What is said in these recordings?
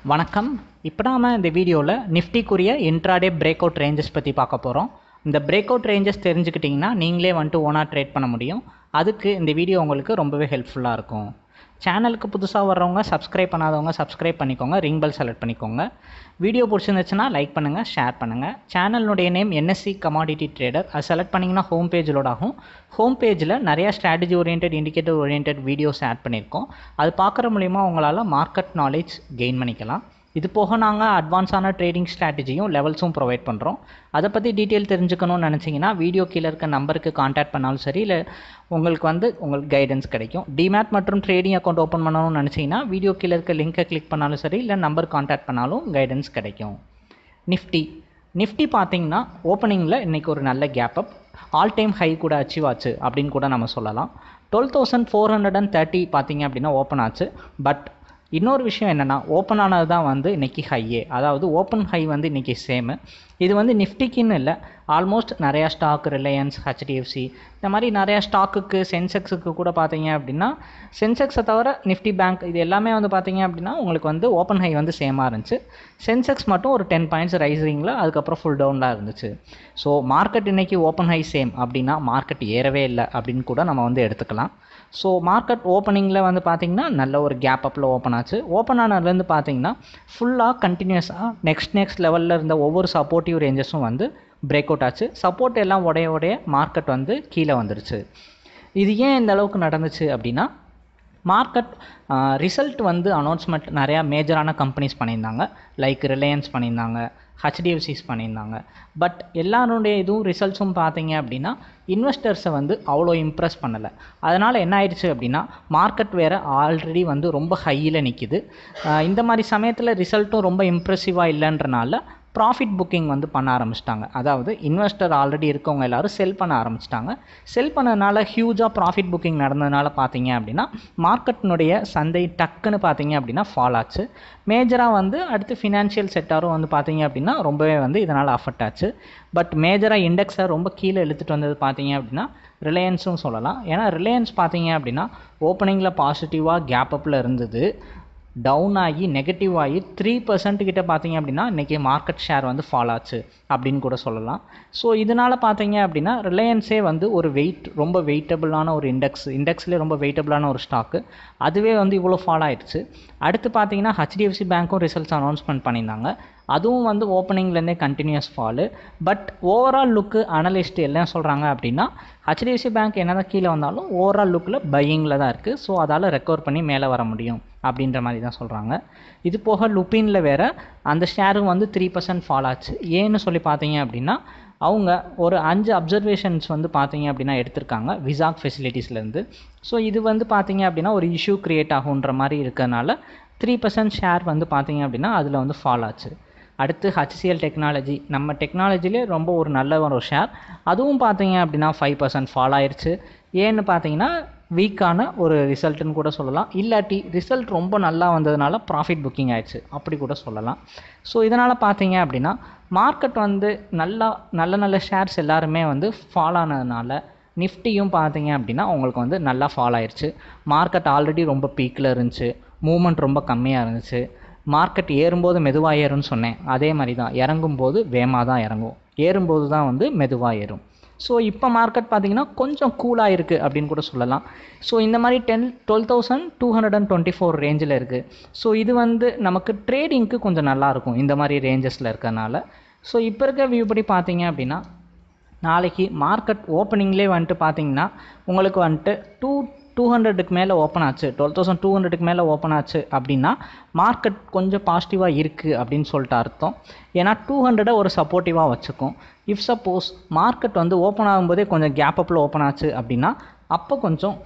வணக்கம் இப்போ நாம இந்த வீடியோவில் நிஃப்டிக்குரிய இன்ட்ராடே பிரேக் அவுட் ரேஞ்சஸ் பற்றி பார்க்க போகிறோம் இந்த பிரேக் அவுட் ரேஞ்சஸ் தெரிஞ்சுக்கிட்டிங்கன்னா நீங்களே வந்துட்டு ஓனாக ட்ரேட் பண்ண முடியும் அதுக்கு இந்த வீடியோ உங்களுக்கு ரொம்பவே ஹெல்ப்ஃபுல்லாக இருக்கும் சேனலுக்கு புதுசாக வர்றவங்க சப்ஸ்கிரைப் பண்ணாதவங்க சப்ஸ்கிரைப் பண்ணிக்கோங்க ரிங் பெல் செலக்ட் பண்ணிக்கோங்க வீடியோ பிடிச்சிருந்துச்சுன்னா லைக் பண்ணுங்கள் ஷேர் பண்ணுங்கள் சேனலுடைய நேம் என்எஸ்சி கமாடிட்டி ட்ரேடர் அது செலக்ட் பண்ணிங்கன்னா ஹோம் பேஜ் லோட் ஆகும் ஹோம் பேஜில் நிறையா strategy orient indicator orient videos add பண்ணியிருக்கோம் அது பார்க்குற மூலிமா உங்களால் மார்க்கெட் நாலேஜ் கெயின் பண்ணிக்கலாம் இது போக நாங்கள் அட்வான்ஸான ட்ரேடிங் ஸ்ட்ராட்டஜியும் லெவல்ஸும் ப்ரொவைட் பண்ணுறோம் அதை பற்றி டீட்டெயில் தெரிஞ்சுக்கணும்னு நினச்சிங்கன்னா வீடியோ கீழே இருக்க நம்பருக்கு காண்டாக்ட் பண்ணாலும் சரி இல்லை உங்களுக்கு வந்து உங்களுக்கு கைடன்ஸ் கிடைக்கும் டிமேட் மற்றும் ட்ரேடிங் அக்கௌண்ட் ஓப்பன் பண்ணணும்னு நினச்சிங்கன்னா வீடியோ கீழே இருக்க லிங்க்கை கிளிக் பண்ணாலும் சரி இல்லை நம்பர் காண்டாக்ட் பண்ணாலும் கைடன்ஸ் கிடைக்கும் நிஃப்டி நிஃப்டி பார்த்தீங்கன்னா ஓப்பனிங்கில் இன்றைக்கி ஒரு நல்ல gap up all time high கூட அச்சீவ் ஆச்சு அப்படின்னு கூட நம்ம சொல்லலாம் twelve thousand four hundred and thirty பார்த்தீங்க அப்படின்னா ஓப்பன் ஆச்சு பட் இன்னொரு விஷயம் என்னென்னா ஓப்பன் ஆனது தான் வந்து இன்றைக்கி ஹையே அதாவது ஓப்பன் ஹை வந்து இன்றைக்கி சேமு இது வந்து நிஃப்டிக்குன்னு இல்லை ஆல்மோஸ்ட் நிறையா ஸ்டாக் ரிலையன்ஸ் ஹெச்டிஎஃப்சி இந்த மாதிரி நிறையா ஸ்டாக்குக்கு சென்செக்ஸுக்கு கூட பார்த்தீங்க அப்படின்னா சென்செக்ஸை தவிர நிஃப்டி பேங்க் இது எல்லாமே வந்து பார்த்தீங்க அப்படின்னா உங்களுக்கு வந்து ஓப்பன் ஹை வந்து சேமாக இருந்துச்சு சென்செக்ஸ் மட்டும் ஒரு டென் பாயிண்ட்ஸ் ரைசிங்கில் அதுக்கப்புறம் ஃபுல் டவுனில் இருந்துச்சு ஸோ மார்க்கெட் இன்றைக்கி ஓப்பன் ஹை சேம் அப்படின்னா மார்க்கெட் ஏறவே இல்லை அப்படின்னு கூட நம்ம வந்து எடுத்துக்கலாம் ஸோ மார்க்கெட் ஓப்பனிங்கில் வந்து பார்த்திங்கன்னா நல்ல ஒரு கேப் அப்பில் ஓப்பன் ஆச்சு ஓப்பன் ஆனதுலேருந்து பார்த்தீங்கன்னா ஃபுல்லாக கண்டினியூஸாக நெக்ஸ்ட் நெக்ஸ்ட் லெவலில் இருந்த ஒவ்வொரு சப்போர்ட்டிவ் ரேஞ்சஸும் வந்து பிரேக் அவுட் ஆச்சு சப்போர்ட் எல்லாம் உடைய உடைய மார்க்கெட் வந்து கீழே வந்துருச்சு இது ஏன் இந்த அளவுக்கு நடந்துச்சு அப்படின்னா மார்க்கெட் ரிசல்ட் வந்து அனௌன்ஸ்மெண்ட் நிறையா மேஜரான கம்பெனிஸ் பண்ணியிருந்தாங்க லைக் ரிலையன்ஸ் பண்ணியிருந்தாங்க ஹெச்டிஎஃப்சிஸ் பண்ணியிருந்தாங்க பட் எல்லாருடைய இதுவும் ரிசல்ட்ஸும் பார்த்தீங்க அப்படின்னா இன்வெஸ்டர்ஸை வந்து அவ்வளோ இம்ப்ரெஸ் பண்ணலை அதனால் என்ன ஆயிடுச்சு அப்படின்னா மார்க்கெட் வேறு ஆல்ரெடி வந்து ரொம்ப ஹையில் நிற்கிது இந்த மாதிரி சமயத்தில் ரிசல்ட்டும் ரொம்ப இம்ப்ரெசிவாக இல்லைன்றனால ப்ராஃபிட் புக்கிங் வந்து பண்ண ஆரம்பிச்சிட்டாங்க அதாவது இன்வெஸ்டர் ஆல்ரெடி இருக்கவங்க எல்லோரும் செல் பண்ண ஆரம்பிச்சிட்டாங்க செல் பண்ணதுனால ஹியூஜாக ப்ராஃபிட் புக்கிங் நடந்ததுனால பார்த்தீங்க அப்படின்னா மார்க்கெட்டினுடைய சந்தை டக்குன்னு பார்த்தீங்க அப்படின்னா ஃபால் ஆச்சு மேஜராக வந்து அடுத்து ஃபினான்ஷியல் செக்டாரும் வந்து பார்த்தீங்க அப்படின்னா ரொம்பவே வந்து இதனால் அஃபெக்ட் ஆச்சு பட் மேஜராக இண்டெக்ஸை ரொம்ப கீழே இழுத்துட்டு வந்தது பார்த்தீங்க அப்படின்னா ரிலையன்ஸும் சொல்லலாம் ஏன்னா ரிலையன்ஸ் பார்த்தீங்க அப்படின்னா ஓப்பனிங்கில் பாசிட்டிவாக கேப் அப்பில் இருந்தது டவுன் ஆகி நெகட்டிவ் ஆகி த்ரீ பர்சன்ட் கிட்ட பார்த்தீங்க அப்படின்னா இன்றைக்கி மார்க்கெட் ஷேர் வந்து ஃபால் ஆச்சு அப்படின்னு கூட சொல்லலாம் ஸோ இதனால் பார்த்தீங்க அப்படின்னா ரிலையன்ஸே வந்து ஒரு வெயிட் ரொம்ப வெயிட்டபிளான ஒரு இண்டெக்ஸ் இண்டெக்ஸ்லேயே ரொம்ப வெயிட்டபிளான ஒரு ஸ்டாக்கு அதுவே வந்து இவ்வளோ ஃபால் ஆயிடுச்சு அடுத்து பார்த்தீங்கன்னா ஹெச்டிஎஃப்சி பேங்க்கும் ரிசல்ட்ஸ் அனௌன்ஸ்மெண்ட் பண்ணியிருந்தாங்க அதுவும் வந்து ஓப்பனிங்லேருந்தே continuous fall but overall look analyst எல்லாம் சொல்கிறாங்க அப்படின்னா ஹெச்டிஎஃப்சி பேங்க் என்ன தான் கீழே வந்தாலும் ஓவரால் லுக்கில் பையிங்கில் தான் இருக்குது ஸோ அதால் ரெக்கவர் பண்ணி மேலே வர முடியும் அப்படின்ற மாதிரி தான் சொல்கிறாங்க இது போக லுப்பினில் வேறு அந்த ஷேரும் வந்து த்ரீ பர்சன்ட் ஃபால் ஆச்சு ஏன்னு சொல்லி பார்த்தீங்க அப்படின்னா அவங்க ஒரு அஞ்சு அப்சர்வேஷன்ஸ் வந்து பார்த்தீங்க அப்படின்னா எடுத்திருக்காங்க விசாக் ஃபெசிலிட்டிஸ்லேருந்து ஸோ இது வந்து பார்த்தீங்க அப்படின்னா ஒரு இஷ்யூ க்ரியேட் ஆகுன்ற மாதிரி இருக்கிறதுனால த்ரீ பர்சன்ட் ஷேர் வந்து பார்த்தீங்க அப்படின்னா அதில் வந்து ஃபால் ஆச்சு அடுத்து ஹச்சிஎல் டெக்னாலஜி நம்ம டெக்னாலஜிலே ரொம்ப ஒரு நல்ல ஒரு ஷேர் அதுவும் பார்த்தீங்க அப்படின்னா ஃபைவ் பர்சன்ட் ஃபால் ஆயிடுச்சு ஏன்னு பார்த்தீங்கன்னா வீக்கான ஒரு ரிசல்ட்டுன்னு கூட சொல்லலாம் இல்லாட்டி ரிசல்ட் ரொம்ப நல்லா வந்ததுனால ப்ராஃபிட் புக்கிங் ஆயிடுச்சு அப்படி கூட சொல்லலாம் ஸோ இதனால் பார்த்தீங்க அப்படின்னா மார்க்கெட் வந்து நல்லா நல்ல நல்ல ஷேர்ஸ் எல்லாருமே வந்து ஃபால் ஆனதுனால நிஃப்டியும் பார்த்தீங்க அப்படின்னா உங்களுக்கு வந்து நல்லா ஃபால் ஆயிடுச்சு மார்க்கெட் ஆல்ரெடி ரொம்ப பீக்கில் இருந்துச்சு மூமெண்ட் ரொம்ப கம்மியாக இருந்துச்சு மார்க்கெட் ஏறும்போது மெதுவாக ஏறும்னு சொன்னேன் அதே மாதிரி தான் இறங்கும்போது வேகமாக தான் இறங்கும் ஏறும்போது தான் வந்து மெதுவாக ஏறும் ஸோ இப்போ மார்க்கெட் பார்த்தீங்கன்னா கொஞ்சம் கூலாக இருக்குது அப்படின்னு கூட சொல்லலாம் ஸோ இந்த மாதிரி ten twelve thousand two hundred and twenty four ரேஞ்சில் இருக்குது ஸோ இது வந்து நமக்கு ட்ரேடிங்க்கு கொஞ்சம் நல்லாயிருக்கும் இந்த மாதிரி ரேஞ்சஸில் இருக்கிறனால ஸோ இப்போ இருக்க வியூ படி பார்த்தீங்க அப்படின்னா நாளைக்கு மார்க்கெட் ஓப்பனிங்லேயே வந்துட்டு பார்த்தீங்கன்னா உங்களுக்கு வந்துட்டு டூ டூ ஹண்ட்ரடுக்கு மேலே ஓப்பன் ஆச்சு டுவெல் தௌசண்ட் டூ ஹண்ட்ரடுக்கு மேலே ஓப்பன் ஆச்சு அப்படின்னா மார்க்கெட் கொஞ்சம் பாசிட்டிவாக இருக்குது அப்படின்னு சொல்லிட்டு அர்த்தம் ஏன்னா டூ ஹண்ட்ரடை ஒரு சப்போர்ட்டிவாக வச்சுக்கும் இஃப் சப்போஸ் மார்க்கெட் வந்து ஓப்பன் ஆகும்போதே கொஞ்சம் கேப் அப்பில் ஓப்பன் ஆச்சு அப்படின்னா அப்போ கொஞ்சம்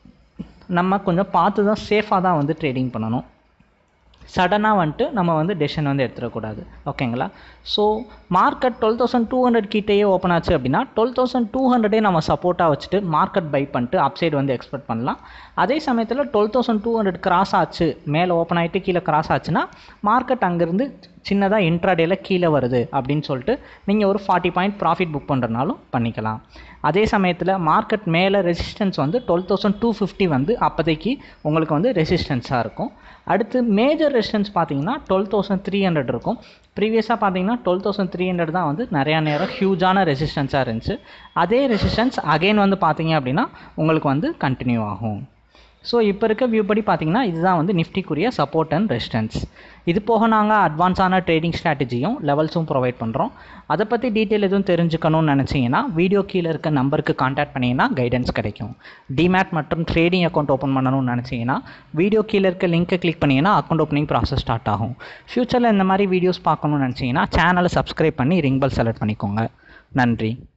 நம்ம கொஞ்சம் பார்த்து தான் சேஃபாக தான் வந்து ட்ரேடிங் பண்ணணும் சடனாக வந்துட்டு நம்ம வந்து டெசிஷன் வந்து எடுத்துடக்கூடாது ஓகேங்களா so market twelve thousand two hundred கிட்டேயே ஓப்பன் ஆச்சு அப்படின்னா டுவெல் தௌசண்ட் டூ ஹண்ட்ரடே நம்ம சப்போர்ட்டாக வச்சுட்டு மார்க்கெட் பை பண்ணிட்டு அப்சைடு வந்து எக்ஸ்பெக்ட் பண்ணலாம் அதே சமயத்தில் twelve thousand two hundred cross ஆச்சு மேலே ஓப்பன் ஆகிட்டு கீழே கிராஸ் ஆச்சுன்னா மார்க்கெட் அங்கேருந்து சின்னதாக இன்ட்ராடேல கீழே வருது அப்படின்னு சொல்லிட்டு நீங்கள் ஒரு ஃபார்ட்டி பாயிண்ட் ப்ராஃபிட் புக் பண்ணுறனாலும் பண்ணிக்கலாம் அதே சமயத்தில் மார்க்கெட் மேலே ரெசிஸ்டன்ஸ் வந்து டுவெல் தௌசண்ட் டூ ஃபிஃப்டி வந்து அப்போதைக்கு உங்களுக்கு வந்து ரெசிஸ்டன்ஸாக இருக்கும் அடுத்து மேஜர் ரெசிஸ்டன்ஸ் பார்த்தீங்கன்னா டுவெல் தௌசண்ட் த்ரீ ஹண்ட்ரட் இருக்கும் ப்ரீவியஸாக பார்த்தீங்கன்னா டுவெல் தௌசண்ட் த்ரீ ஹண்ட்ரட் தான் வந்து நிறையா நேரம் ஹியூஜான ரெசிஸ்டன்ஸாக இருந்துச்சு அதே ரெசிஸ்டன்ஸ் அகைன் வந்து பார்த்தீங்க அப்படின்னா உங்களுக்கு வந்து கண்டினியூ ஆகும் ஸோ இப்போ இருக்க வியூ படி பார்த்தீங்கன்னா இதுதான் வந்து நிஃப்டிக்குரிய சப்போர்ட் அண்ட் ரெசிஸ்டன்ஸ் இது போக நாங்கள் அட்வான்ஸான ட்ரேடிங் ஸ்ட்ராட்டஜியும் லெவல்ஸும் ப்ரொவைட் பண்ணுறோம் அதை பற்றி டீட்டெயில் எதுவும் தெரிஞ்சுக்கணும்னு நினச்சிங்கன்னா வீடியோ கீழே இருக்க நம்பருக்கு காண்டாக்ட் பண்ணிங்கன்னா கைடன்ஸ் கிடைக்கும் டிமேட் மற்றும் ட்ரேடிங் அக்கௌண்ட் ஓப்பன் பண்ணணும்னு நினச்சிங்கன்னா வீடியோ கீழே இருக்க லிங்க்கை கிளிக் பண்ணிங்கன்னா அக்கௌண்ட் ஓப்பனிங் ப்ராசஸ் ஸ்டார்ட் ஆகும் ஃப்யூச்சரில் இந்த மாதிரி வீடியோஸ் பார்க்கணும்னு நினச்சிங்கன்னா சேனலை சப்ஸ்கிரைப் பண்ணி ரிங் பெல் செலக்ட் பண்ணிக்கோங்க நன்றி